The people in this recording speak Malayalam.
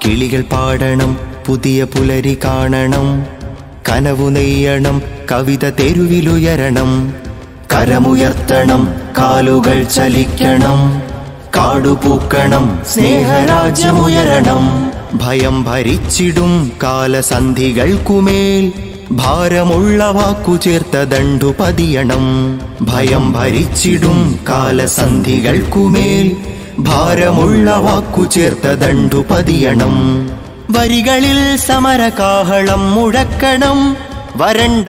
കിളികൾ പാടണം പുതിയ പുലരി കാണണം കനവു നെയ്യണം കവിത തെരുവിലുയരണം കരമുയർത്തണം കാലുകൾ ചലിക്കണം കാടുപൂക്കണം സ്നേഹരാജ്യമുയരണം ഭയം ഭരിച്ചിടും കാലസന്ധികൾക്കുമേൽ ഭാരമുള്ള വാക്കു ചേർത്ത ദണ്ടു പതിയണം ഭയം ഭരിച്ചിടും കാലസന്ധികൾക്കുമേൽ ഭാരമുള്ള വാക്കു ചേർത്ത ദണ്ടു പതിയണം വരികളിൽ സമരകാഹളം മുഴക്കണം വരണ്ട